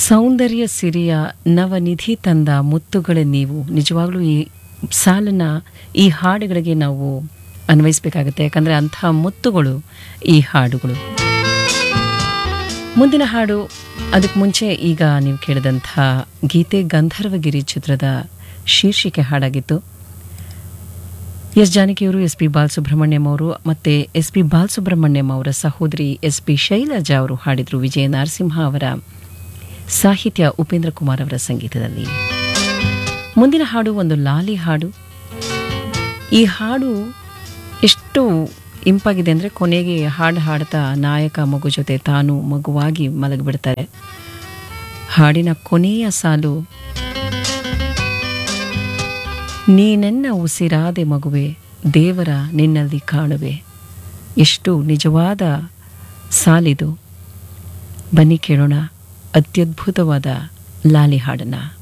ಸೌಂದರ್ಯ ಸಿರಿಯ ನವನಿಧಿ ತಂದ ಮುತ್ತುಗಳೇ ನೀವು ನಿಜವಾಗ್ಲೂ ಈ ಸಾಲನ್ನ ಈ ಹಾಡುಗಳಿಗೆ ನಾವು ಅನ್ವಯಿಸಬೇಕಾಗುತ್ತೆ ಯಾಕಂದರೆ ಅಂತಹ ಮುತ್ತುಗಳು ಈ ಹಾಡುಗಳು ಮುಂದಿನ ಹಾಡು ಅದಕ್ಕೆ ಮುಂಚೆ ಈಗ ನೀವು ಕೇಳಿದಂಥ ಗೀತೆ ಗಂಧರ್ವಗಿರಿ ಚಿತ್ರದ ಶೀರ್ಷಿಕೆ ಹಾಡಾಗಿತ್ತು ಎಸ್ ಜಾನಕಿಯವರು ಎಸ್ ಪಿ ಬಾಲಸುಬ್ರಹ್ಮಣ್ಯಂ ಅವರು ಮತ್ತು ಎಸ್ ಪಿ ಬಾಲಸುಬ್ರಹ್ಮಣ್ಯಂ ಅವರ ಸಹೋದರಿ ಎಸ್ ಪಿ ಶೈಲಜಾ ಅವರು ಹಾಡಿದರು ವಿಜಯ ನರಸಿಂಹ ಅವರ ಸಾಹಿತ್ಯ ಉಪೇಂದ್ರ ಕುಮಾರ್ ಅವರ ಸಂಗೀತದಲ್ಲಿ ಮುಂದಿನ ಹಾಡು ಒಂದು ಲಾಲಿ ಹಾಡು ಈ ಹಾಡು ಎಷ್ಟು ಇಂಪಾಗಿದೆ ಅಂದರೆ ಕೊನೆಗೆ ಹಾಡು ಹಾಡ್ತಾ ನಾಯಕ ಮಗು ಜೊತೆ ತಾನು ಮಗುವಾಗಿ ಮಲಗಿಬಿಡ್ತಾರೆ ಹಾಡಿನ ಕೊನೆಯ ಸಾಲು ನೀನೆನ್ನ ಉಸಿರಾದೆ ಮಗುವೆ ದೇವರ ನಿನ್ನಲ್ಲಿ ಕಾಣುವೆ ಎಷ್ಟು ನಿಜವಾದ ಸಾಲಿದು ಬನ್ನಿ ಕೇಳೋಣ ಅತ್ಯದ್ಭುತವಾದ ಲಾಲಿ ಹಾಡನ್ನು